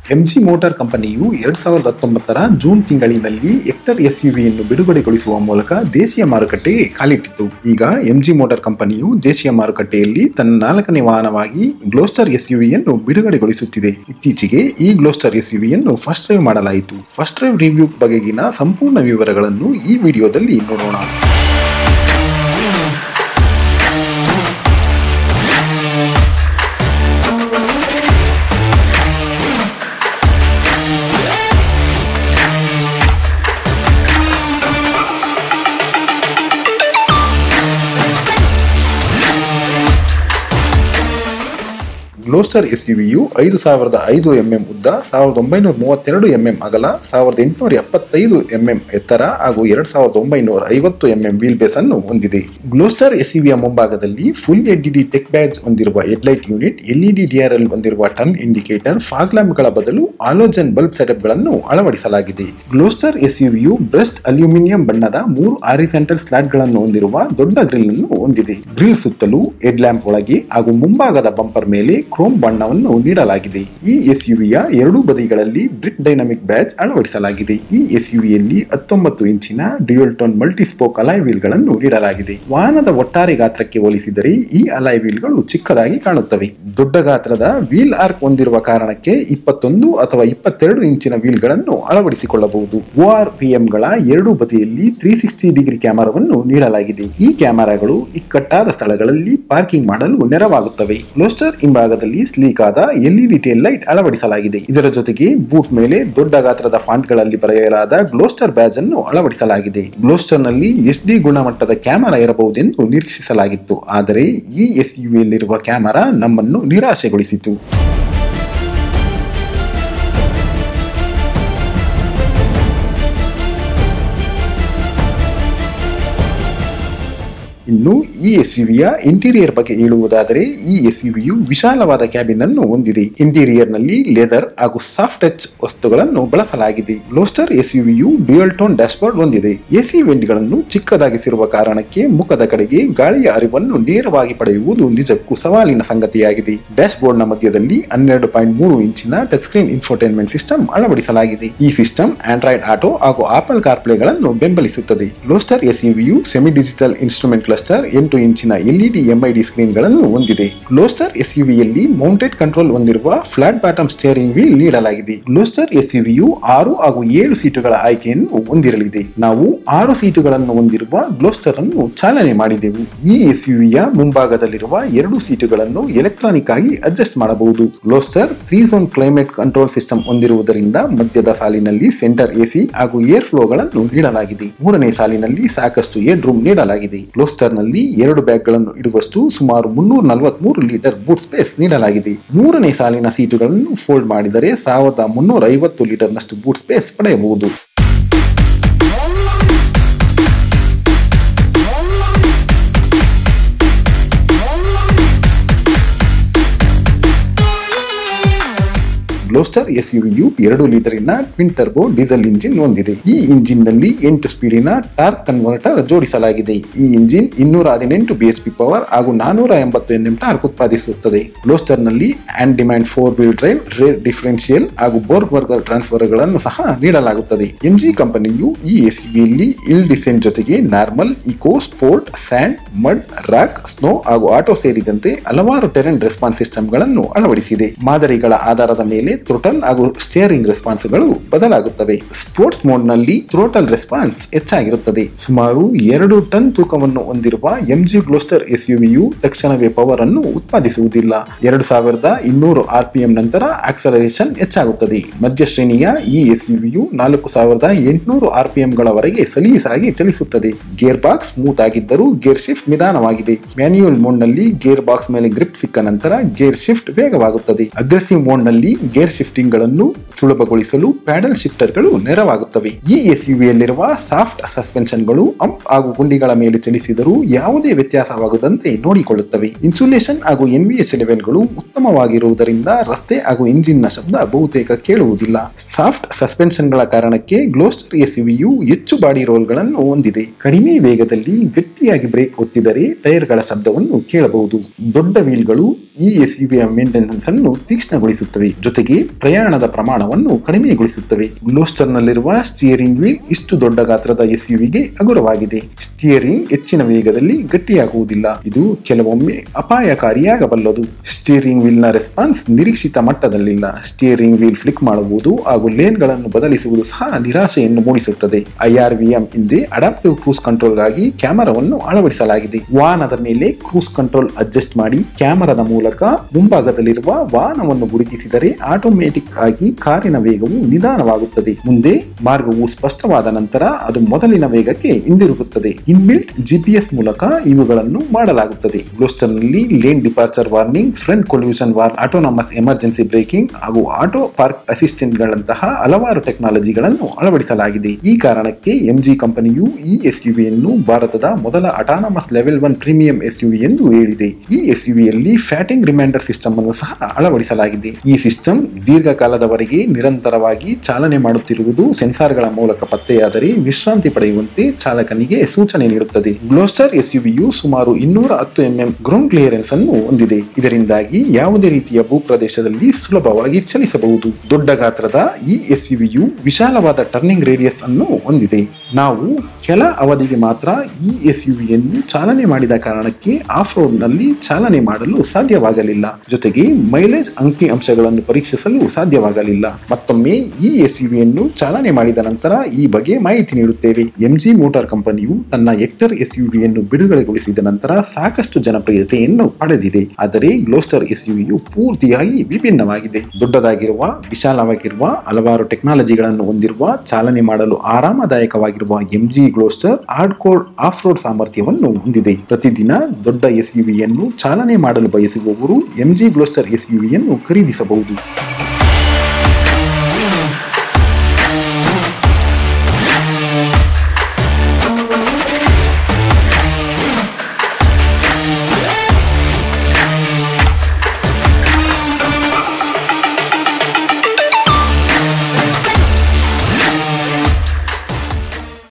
MG motor ಕಂಪನಿಯು ಎರಡ್ ಸಾವಿರದ ಹತ್ತೊಂಬತ್ತರ ಜೂನ್ ತಿಂಗಳಿನಲ್ಲಿ ಎಕ್ಟರ್ ಎಸ್ಯುವಿಯನ್ನು ಬಿಡುಗಡೆಗೊಳಿಸುವ ಮೂಲಕ ದೇಶೀಯ ಮಾರುಕಟ್ಟೆಗೆ ಕಾಲಿಟ್ಟಿತ್ತು ಈಗ ಎಂಜಿ ಮೋಟಾರ್ ಕಂಪನಿಯು ದೇಶೀಯ ಮಾರುಕಟ್ಟೆಯಲ್ಲಿ ತನ್ನ ನಾಲ್ಕನೇ ವಾಹನವಾಗಿ ಗ್ಲೋಸ್ಟರ್ ಎಸ್ಯುವಿಯನ್ನು ಬಿಡುಗಡೆಗೊಳಿಸುತ್ತಿದೆ ಇತ್ತೀಚೆಗೆ ಈ ಗ್ಲೋಸ್ಟರ್ ಎಸ್ಯುವಿಯನ್ನು ಫಸ್ಟ್ ಡ್ರೈವ್ ಮಾಡಲಾಯಿತು ಫಸ್ಟ್ ಡ್ರೈವ್ ರಿವ್ಯೂ ಬಗೆಗಿನ ಸಂಪೂರ್ಣ ವಿವರಗಳನ್ನು ಈ ವಿಡಿಯೋದಲ್ಲಿ ನೋಡೋಣ ಗ್ಲೋಸ್ಟರ್ ಎಸ್ಯುವಿಯು ಐದು ಸಾವಿರದ ಐದು ಎಂಎಂ ಉದ್ದ ಸಾವಿರದ ಒಂಬೈನೂರ ಮೂವತ್ತೆರಡು ಎಂಎಂ ಅಗಲ ಸಾವಿರದ ಎಂಟುನೂರ ಎಪ್ಪತ್ತೈದು ಎಂಎಂ ಎತ್ತರ ಹಾಗೂ ಎರಡ್ ಸಾವಿರದ ಒಂಬೈನೂರ ಐವತ್ತು ಎಂಎಂ ವೀಲ್ ಬೇಸ್ ಅನ್ನು ಹೊಂದಿದೆ ಗ್ಲೋಸ್ಟರ್ ಎಸ್ಯುವಿಯ ಮುಂಭಾಗದಲ್ಲಿ ಫುಲ್ ಎಲ್ಇಡಿ ಟೆಕ್ ಬ್ಯಾಜ್ ಹೊಂದಿರುವ ಹೆಡ್ಲೈಟ್ ಯೂನಿಟ್ ಎಲ್ಇಡಿ ಡಿಆರ್ಎಲ್ ಹೊಂದಿರುವ ಟರ್ನ್ ಇಂಡಿಕೇಟರ್ ಫಾಗ್ ಲ್ಯಾಂಪ್ಗಳ ಬದಲು ಆಲೋಜನ್ ಬಲ್ಬ್ ಸೆಟಪ್ ಗಳನ್ನು ಅಳವಡಿಸಲಾಗಿದೆ ಗ್ಲೋಸ್ಟರ್ ಎಸ್ಯುವಿಯು ಬ್ರೆಸ್ಟ್ ಅಲ್ಯೂಮಿನಿಯಂ ಬಣ್ಣದ ಮೂರು ಆರಿಸೆಂಟಲ್ ಸ್ಲಾಟ್ ಗಳನ್ನು ಹೊಂದಿರುವ ದೊಡ್ಡ ಗ್ರಿಲ್ ಅನ್ನು ಹೊಂದಿದೆ ಗ್ರಿಲ್ ಸುತ್ತಲೂ ಹೆಡ್ ಲ್ಯಾಂಪ್ ಒಳಗೆ ಹಾಗೂ ಮುಂಭಾಗದ ಬಂಪರ್ ಮೇಲೆ ಕ್ರೋಮ್ ಬಣ್ಣವನ್ನು ನೀಡಲಾಗಿದೆ ಈ ಎಸ್ಯುವಿಯ ಎರಡೂ ಬದಿಗಳಲ್ಲಿ ಬ್ರಿಕ್ ಡೈನಮಿಕ್ ಬ್ಯಾಚ್ ಅಳವಡಿಸಲಾಗಿದೆ ಈ ಎಸ್ಯುವಿಯಲ್ಲಿ ಹತ್ತೊಂಬತ್ತು ಇಂಚಿನ dual tone multispoke alloy wheel ಗಳನ್ನು ನೀಡಲಾಗಿದೆ ವಾಹನದ ಒಟ್ಟಾರೆ ಗಾತ್ರಕ್ಕೆ ಹೋಲಿಸಿದರೆ ಈ ಅಲಾಯ್ ವೀಲ್ ಗಳು ಚಿಕ್ಕದಾಗಿ ಕಾಣುತ್ತವೆ ದೊಡ್ಡ ಗಾತ್ರದ ವೀಲ್ ಆರ್ಕ್ ಹೊಂದಿರುವ ಕಾರಣಕ್ಕೆ ಇಪ್ಪತ್ತೊಂದು ಅಥವಾ ಇಪ್ಪತ್ತೆರಡು ಇಂಚಿನ ವೀಲ್ ಗಳನ್ನು ಅಳವಡಿಸಿಕೊಳ್ಳಬಹುದು ಓಆರ್ ಪಿಎಂಗಳ ಎರಡು ಬದಿಯಲ್ಲಿ ತ್ರೀ ಸಿಕ್ಸ್ಟಿ ಡಿಗ್ರಿ ಕ್ಯಾಮರಾವನ್ನು ನೀಡಲಾಗಿದೆ ಈ ಕ್ಯಾಮೆರಾಗಳು ಇಕ್ಕಟ್ಟಾದ ಸ್ಥಳಗಳಲ್ಲಿ ಪಾರ್ಕಿಂಗ್ ಮಾಡಲು ನೆರವಾಗುತ್ತವೆ ಲೋಸ್ಟರ್ ಹಿಂಭಾಗದಲ್ಲಿ ಸ್ಲೀಕ್ ಆದ ಎಲ್ಇಡಿ ಟೇಲ್ ಲೈಟ್ ಅಳವಡಿಸಲಾಗಿದೆ ಇದರ ಜೊತೆಗೆ ಬೂಟ್ ಮೇಲೆ ದೊಡ್ಡ ಗಾತ್ರದ ಫಾಂಟ್ಗಳಲ್ಲಿ ಬರೆಯಲಾದ ಗ್ಲೋಸ್ಟರ್ ಬ್ಯಾಜ್ ಅನ್ನು ಅಳವಡಿಸಲಾಗಿದೆ ಗ್ಲೋಸ್ಟರ್ ನಲ್ಲಿ ಎಸ್ ಡಿ ಗುಣಮಟ್ಟದ ಕ್ಯಾಮೆರಾ ಇರಬಹುದೆಂದು ನಿರೀಕ್ಷಿಸಲಾಗಿತ್ತು ಆದರೆ ಈ ಎಸ್ ಯುವಿಯಲ್ಲಿರುವ ಕ್ಯಾಮೆರಾ ನಮ್ಮನ್ನು ನಿರಾಶೆಗೊಳಿಸಿತು ಇನ್ನು ಈ ಎಸ್ಯುವಿಯ ಇಂಟೀರಿಯರ್ ಬಗ್ಗೆ ಹೇಳುವುದಾದರೆ ಈ ಎಸ್ಯುವಿಯು ವಿಶಾಲವಾದ ಕ್ಯಾಬಿನ್ ಅನ್ನು ಹೊಂದಿದೆ ಇಂಟೀರಿಯರ್ ನಲ್ಲಿ ಲೆದರ್ ಹಾಗೂ ಸಾಫ್ಟ್ ಟಚ್ ವಸ್ತುಗಳನ್ನು ಬಳಸಲಾಗಿದೆ ಲೋಸ್ಟರ್ ಎಸ್ಯುವಿಯು ಡ್ಯೂಯಲ್ ಟೋನ್ ಡ್ಯಾಶ್ಬೋರ್ಡ್ ಹೊಂದಿದೆ ಎಸಿ ವೆಂಟ್ಗಳನ್ನು ಚಿಕ್ಕದಾಗಿಸಿರುವ ಕಾರಣಕ್ಕೆ ಮುಖದ ಕಡೆಗೆ ಗಾಳಿಯ ಅರಿವನ್ನು ನೇರವಾಗಿ ಪಡೆಯುವುದು ನಿಜಕ್ಕೂ ಸವಾಲಿನ ಸಂಗತಿಯಾಗಿದೆ ಡ್ಯಾಶ್ ಬೋರ್ಡ್ ನ ಮಧ್ಯದಲ್ಲಿ ಹನ್ನೆರಡು ಪಾಯಿಂಟ್ ಮೂರು ಇಂಚಿನ ಟಚ್ ಸ್ಕ್ರೀನ್ ಇನ್ಫೋಟೈನ್ಮೆಂಟ್ ಸಿಸ್ಟಮ್ ಅಳವಡಿಸಲಾಗಿದೆ ಈ ಸಿಸ್ಟಮ್ ಆಂಡ್ರಾಯ್ಡ್ ಆಟೋ ಹಾಗೂ ಆಪಲ್ ಕಾರ್ಪ್ಲೇಗಳನ್ನು ಬೆಂಬಲಿಸುತ್ತದೆ ಲೋಸ್ಟರ್ ಎಸ್ಯುವಿಯು ಸೆಮಿ ಡಿಜಿಟಲ್ ಇನ್ಸ್ಟ್ರೂಮೆಂಟ್ ಕ್ಲಸ್ಟರ್ ಎಂಟು ಇಂಚಿನ ಎಲ್ಇಡಿ ಎಂಐಡಿ ಸ್ಕ್ರೀನ್ಗಳನ್ನು ಹೊಂದಿದೆ ಲೋಸ್ಟರ್ ಎಸ್ಯುವಿಯಲ್ಲಿ ಮೌಂಟೆಡ್ ಕಂಟ್ರೋಲ್ ಹೊಂದಿರುವ ಫ್ಲಾಟ್ ಬಾಟಮ್ ಸ್ಟೇರಿಂಗ್ ವೀಲ್ ನೀಡಲಾಗಿದೆ ಲೋಸ್ಟರ್ ಎಸ್ಯುವಿಯು ಆರು ಹಾಗೂ ಏಳು ಸೀಟುಗಳ ಆಯ್ಕೆಯನ್ನು ಹೊಂದಿರಲಿದೆ ನಾವು ಆರು ಸೀಟುಗಳನ್ನು ಹೊಂದಿರುವ ಗ್ಲೋಸ್ಟರ್ ಅನ್ನು ಚಾಲನೆ ಮಾಡಿದೆವು ಈ ಎಸ್ಯುವಿಯ ಮುಂಭಾಗದಲ್ಲಿರುವ ಎರಡು ಸೀಟುಗಳನ್ನು ಎಲೆಕ್ಟ್ರಾನಿಕ್ ಆಗಿ ಅಡ್ಜಸ್ಟ್ ಮಾಡಬಹುದು Gloster three zone climate control system ಹೊಂದಿರುವುದರಿಂದ ಮಧ್ಯದ ಸಾಲಿನಲ್ಲಿ ಸೆಂಟರ್ ಎಸಿ ಹಾಗೂ ಏರ್ ಫ್ಲೋಗಳನ್ನು ನೀಡಲಾಗಿದೆ ಮೂರನೇ ಸಾಲಿನಲ್ಲಿ ಸಾಕಷ್ಟು ಏರ್ ರೂಮ್ ನೀಡಲಾಗಿದೆ ಗ್ಲೋಸ್ಟರ್ ನಲ್ಲಿ ಎರಡು ಬ್ಯಾಗ್ ಗಳನ್ನು ಇಡುವಷ್ಟು ಸುಮಾರು ಮುನ್ನೂರ ನಲವತ್ಮೂರು ಲೀಟರ್ ಬೂಟ್ ಸ್ಪೇಸ್ ನೀಡಲಾಗಿದೆ ಮೂರನೇ ಸಾಲಿನ ಸೀಟುಗಳನ್ನು ಫೋಲ್ಡ್ ಮಾಡಿದರೆ ಸಾವಿರದ ಮುನ್ನೂರ ಐವತ್ತು ಲೀಟರ್ ನಷ್ಟು ಬೂಟ್ ಸ್ಪೇಸ್ ಪಡೆಯಬಹುದು ಗ್ಲೋಸ್ಟರ್ ಎಸ್ಯುವಿಯು ಎರಡು ಲೀಟರಿನ ಟ್ವಿನ್ ಟರ್ಬೋ ಡೀಸೆಲ್ ಇಂಜಿನ್ ಹೊಂದಿದೆ ಈ ಇಂಜಿನ್ ನಲ್ಲಿ ಎಂಟು ಸ್ಪೀಡಿನ ಟಾರ್ಕ್ ಕನ್ವರ್ಟರ್ ಜೋಡಿಸಲಾಗಿದೆ ಈ ಇಂಜಿನ್ ಇನ್ನೂರ ಹದಿನೆಂಟು ಬಿಎಚ್ಪಿ ಪವರ್ ಹಾಗೂ ನಾನೂರ ಎಂಬತ್ತು ಎನ್ಎಂ ಟಾರ್ಕ್ ಉತ್ಪಾದಿಸುತ್ತದೆ ಗ್ಲೋಸ್ಟರ್ ನಲ್ಲಿ on demand four wheel drive rear differential ಹಾಗೂ ಬೋರ್ಗ್ ವರ್ಗರ್ ಟ್ರಾನ್ಸ್ಫರ್ ಗಳನ್ನು ಸಹ ನೀಡಲಾಗುತ್ತದೆ ಎಂಜಿ ಕಂಪನಿಯು ಈ ಎಸ್ಯುವಿಯಲ್ಲಿ ಇಲ್ ಡಿಸೆಂಟ್ ಜೊತೆಗೆ normal eco sport sand mud rock snow ಹಾಗೂ ಆಟೋ ಸೇರಿದಂತೆ ಹಲವಾರು ಟೆರೆನ್ ರೆಸ್ಪಾನ್ಸ್ ಸಿಸ್ಟಮ್ ಗಳನ್ನು ಅಳವಡಿಸಿದೆ ಮಾದರಿಗಳ ಆಧಾರದ ಮೇಲೆ ಥ್ರೋಟಲ್ ಹಾಗೂ ಸ್ಟಿಯರಿಂಗ್ ರೆಸ್ಪಾನ್ಸ್ಗಳು ಬದಲಾಗುತ್ತವೆ ಸ್ಪೋರ್ಟ್ಸ್ ಮೋಡ್ ನಲ್ಲಿ ಥ್ರೋಟಲ್ ರೆಸ್ಪಾನ್ಸ್ ಹೆಚ್ಚಾಗಿರುತ್ತದೆ ಸುಮಾರು ಎರಡು ಟನ್ ತೂಕವನ್ನು ಹೊಂದಿರುವ ಎಂಜಿ ಗ್ಲೋಸ್ಟರ್ ಎಸ್ಯುವಿಯು ತಕ್ಷಣವೇ ಪವರ್ ಅನ್ನು ಉತ್ಪಾದಿಸುವುದಿಲ್ಲ ಎರಡು ಸಾವಿರದ ಇನ್ನೂರು ಆರ್ಪಿಎಂ ನಂತರ ಆಕ್ಸಲರೇಷನ್ ಹೆಚ್ಚಾಗುತ್ತದೆ ಮಧ್ಯ ಶ್ರೇಣಿಯ ಈ ಎಸ್ಯುವಿಯು ನಾಲ್ಕು ಸಾವಿರದ ಎಂಟುನೂರು ಆರ್ಪಿಎಂ ಗಳವರೆಗೆ ಸಲೀಸಾಗಿ ಚಲಿಸುತ್ತದೆ ಗೇರ್ ಬಾಕ್ಸ್ ಸ್ಮೂತ್ ಆಗಿದ್ದರೂ ಗೇರ್ ಶಿಫ್ಟ್ ನಿಧಾನವಾಗಿದೆ ಮ್ಯಾನ್ಯುಯಲ್ ಮೋಡ್ ನಲ್ಲಿ ಗೇರ್ ಬಾಕ್ಸ್ ಮೇಲೆ ಗ್ರಿಪ್ ಸಿಕ್ಕ ನಂತರ ಗೇರ್ ಶಿಫ್ಟ್ ವೇಗವಾಗುತ್ತದೆ ಅಗ್ರೆಸಿವ್ ಮೋಡ್ ನಲ್ಲಿ ಗೇರ್ ಶಿಫ್ಟಿಂಗ್ ಗಳನ್ನು ಸುಲಭಗೊಳಿಸಲು ಪ್ಯಾಡಲ್ ಶಿಫ್ಟರ್ ಗಳು ನೆರವಾಗುತ್ತವೆ ಈ ಎಸ್ಯುವಿಯಲ್ಲಿರುವ ಸಾಫ್ಟ್ ಸಸ್ಪೆನ್ಷನ್ ಗಳು ಅಂಪ್ ಹಾಗೂ ಗುಂಡಿಗಳ ಮೇಲೆ ಚಲಿಸಿದರೂ ಯಾವುದೇ ವ್ಯತ್ಯಾಸವಾಗದಂತೆ ನೋಡಿಕೊಳ್ಳುತ್ತವೆ ಇನ್ಸುಲೇಷನ್ ಹಾಗೂ ಎನ್ವಿಎಸ್ ಗಳು ಉತ್ತಮವಾಗಿರುವುದರಿಂದ ರಸ್ತೆ ಹಾಗೂ ಇಂಜಿನ್ ನ ಶಬ್ದ ಬಹುತೇಕ ಕೇಳುವುದಿಲ್ಲ ಸಾಫ್ಟ್ ಸಸ್ಪೆನ್ಷನ್ ಗಳ ಕಾರಣಕ್ಕೆ ಗ್ಲೋಸ್ಟರ್ ಎಸ್ಯುವಿಯು ಹೆಚ್ಚು ಬಾಡಿ ರೋಲ್ ಗಳನ್ನು ಹೊಂದಿದೆ ಕಡಿಮೆ ವೇಗದಲ್ಲಿ ಗಟ್ಟಿಯಾಗಿ ಬ್ರೇಕ್ ಒತ್ತಿದರೆ ಟೈರ್ ಗಳ ಶಬ್ದವನ್ನು ಕೇಳಬಹುದು ದೊಡ್ಡ ವೀಲ್ಗಳು ಈ ಎಸ್ಯುವಿಯ ಮೇಂಟೆನೆನ್ಸ್ ಅನ್ನು ತೀಕ್ಷ್ಣಗೊಳಿಸುತ್ತವೆ ಜೊತೆಗೆ ಪ್ರಯಾಣದ ಪ್ರಮಾಣವನ್ನು ಕಡಿಮೆಗೊಳಿಸುತ್ತವೆ ಗ್ಲೋಸ್ಟರ್ನಲ್ಲಿರುವ ಸ್ಟಿಯರಿಂಗ್ ವೀಲ್ ಇಷ್ಟು ದೊಡ್ಡ ಗಾತ್ರದ ಎಸ್ಯುವಿಗೆ ಹಗುರವಾಗಿದೆ ಸ್ಟಿಯರಿಂಗ್ ಹೆಚ್ಚಿನ ವೇಗದಲ್ಲಿ ಗಟ್ಟಿಯಾಗುವುದಿಲ್ಲ ಇದು ಕೆಲವೊಮ್ಮೆ ಅಪಾಯಕಾರಿಯಾಗಬಲ್ಲದು ಸ್ಟಿಯರಿಂಗ್ ವೀಲ್ ನ ರೆಸ್ಪಾನ್ಸ್ ನಿರೀಕ್ಷಿತ ಮಟ್ಟದಲ್ಲಿಲ್ಲ ಸ್ಟಿಯರಿಂಗ್ ವೀಲ್ ಫ್ಲಿಕ್ ಮಾಡಬಹುದು ಹಾಗೂ ಲೇನ್ಗಳನ್ನು ಬದಲಿಸುವುದು ಸಹ ನಿರಾಶೆಯನ್ನು ಮೂಡಿಸುತ್ತದೆ ಐಆರ್ವಿಎಂ ಹಿಂದೆ ಅಡಾಪ್ಟಿವ್ ಕ್ರೂಸ್ ಕಂಟ್ರೋಲ್ಗಾಗಿ ಕ್ಯಾಮೆರಾವನ್ನು ಅಳವಡಿಸಲಾಗಿದೆ ವಾಹನದ ಮೇಲೆ ಕ್ರೂಸ್ ಕಂಟ್ರೋಲ್ ಅಡ್ಜಸ್ಟ್ ಮಾಡಿ ಕ್ಯಾಮೆರಾದ ಮೂಲಕ ಮುಂಭಾಗದಲ್ಲಿರುವ ವಾಹನವನ್ನು ಗುರುತಿಸಿದರೆ ಆಟೋಮ್ಯಾಟಿಕ್ ಆಗಿ ಕಾರಿನ ವೇಗವು ನಿಧಾನವಾಗುತ್ತದೆ ಮುಂದೆ ಮಾರ್ಗವು ಸ್ಪಷ್ಟವಾದ ನಂತರ ಅದು ಮೊದಲಿನ ವೇಗಕ್ಕೆ ಹಿಂದಿರುಗುತ್ತದೆ ಇನ್ಬಿಲ್ಟ್ ಜಿಪಿಎಸ್ ಮೂಲಕ ಇವುಗಳನ್ನು ಮಾಡಲಾಗುತ್ತದೆ ಗ್ಲೋಸ್ಟರ್ನಲ್ಲಿ lane departure warning front collision ವಾರ್ ಆಟೋನಮಸ್ ಎಮರ್ಜೆನ್ಸಿ ಬ್ರೇಕಿಂಗ್ ಹಾಗೂ ಆಟೋ ಪಾರ್ಕ್ ಅಸಿಸ್ಟೆಂಟ್ ಗಳಂತಹ ಹಲವಾರು ಟೆಕ್ನಾಲಜಿಗಳನ್ನು ಅಳವಡಿಸಲಾಗಿದೆ ಈ ಕಾರಣಕ್ಕೆ ಎಂಜಿ ಕಂಪನಿಯು ಈ ಎಸ್ಯುವಿಯನ್ನು ಭಾರತದ ಮೊದಲ autonomous level one premium SUV ಎಂದು ಹೇಳಿದೆ ಈ ಎಸ್ಯುವಿಯಲ್ಲಿ ಫ್ಯಾಟಿಂಗ್ ರಿಮೈಂಡರ್ ಸಿಸ್ಟಮ್ ಅನ್ನು ಸಹ ಅಳವಡಿಸಲಾಗಿದೆ ಈ ಸಿಸ್ಟಮ್ ದೀರ್ಘಕಾಲದವರೆಗೆ ನಿರಂತರವಾಗಿ ಚಾಲನೆ ಮಾಡುತ್ತಿರುವುದು ಸೆನ್ಸಾರ್ಗಳ ಮೂಲಕ ಪತ್ತೆಯಾದರೆ ವಿಶ್ರಾಂತಿ ಪಡೆಯುವಂತೆ ಚಾಲಕನಿಗೆ ಸೂಚನೆ ನೀಡುತ್ತದೆ ಗ್ಲೋಸ್ಟರ್ ಎಸ್ಯುವಿಯು ಸುಮಾರು ಇನ್ನೂರ ಹತ್ತು ಎಂಎಂ ಗ್ರೌಂಡ್ ಕ್ಲಿಯರೆನ್ಸ್ ಅನ್ನು ಹೊಂದಿದೆ ಇದರಿಂದಾಗಿ ಯಾವುದೇ ರೀತಿಯ ಭೂಪ್ರದೇಶದಲ್ಲಿ ಸುಲಭವಾಗಿ ಚಲಿಸಬಹುದು ದೊಡ್ಡ ಗಾತ್ರದ ಈ ಎಸ್ಯುವಿಯು ವಿಶಾಲವಾದ ಟರ್ನಿಂಗ್ ರೇಡಿಯಸ್ ಅನ್ನು ಹೊಂದಿದೆ ನಾವು ಕೆಲ ಅವಧಿಗೆ ಮಾತ್ರ ಈ ಎಸ್ಯುವಿಯನ್ನು ಚಾಲನೆ ಮಾಡಿದ ಕಾರಣಕ್ಕೆ ಆಫ್ ರೋಡ್ ನಲ್ಲಿ ಚಾಲನೆ ಮಾಡಲು ಸಾಧ್ಯವಾಗಲಿಲ್ಲ ಜೊತೆಗೆ ಮೈಲೇಜ್ ಅಂಕಿ ಅಂಶಗಳನ್ನು ಪರೀಕ್ಷಿಸಲು ಸಾಧ್ಯವಾಗಲಿಲ್ಲ ಮತ್ತೊಮ್ಮೆ ಈ ಎಸ್ಯುವಿಯನ್ನು ಚಾಲನೆ ಮಾಡಿದ ನಂತರ ಈ ಬಗ್ಗೆ ಮಾಹಿತಿ ನೀಡುತ್ತೇವೆ ಎಂಜಿ ಮೋಟಾರ್ ಕಂಪನಿಯು ತನ್ನ ಎಕ್ಟರ್ ಎಸ್ಯುವಿಯನ್ನು ಬಿಡುಗಡೆಗೊಳಿಸಿದ ನಂತರ ಸಾಕಷ್ಟು ಜನಪ್ರಿಯತೆಯನ್ನು ಪಡೆದಿದೆ ಆದರೆ ಗ್ಲೋಸ್ಟರ್ ಎಸ್ಯುವಿಯು ಪೂರ್ತಿಯಾಗಿ ವಿಭಿನ್ನವಾಗಿದೆ ದೊಡ್ಡದಾಗಿರುವ ವಿಶಾಲವಾಗಿರುವ ಹಲವಾರು ಟೆಕ್ನಾಲಜಿಗಳನ್ನು ಹೊಂದಿರುವ ಚಾಲನೆ ಮಾಡಲು ಆರಾಮದಾಯಕವಾಗಿರುವ MG Gloster hardcore off road ಸಾಮರ್ಥ್ಯವನ್ನು ಹೊಂದಿದೆ ಪ್ರತಿದಿನ ದೊಡ್ಡ ಎಸ್ಯುವಿಯನ್ನು ಚಾಲನೆ ಮಾಡಲು ಬಯಸುವವರು ಎಂಜಿ ಗ್ಲೋಸ್ಟರ್ ಎಸ್ಯುವಿಯನ್ನು ಖರೀದಿಸಬಹುದು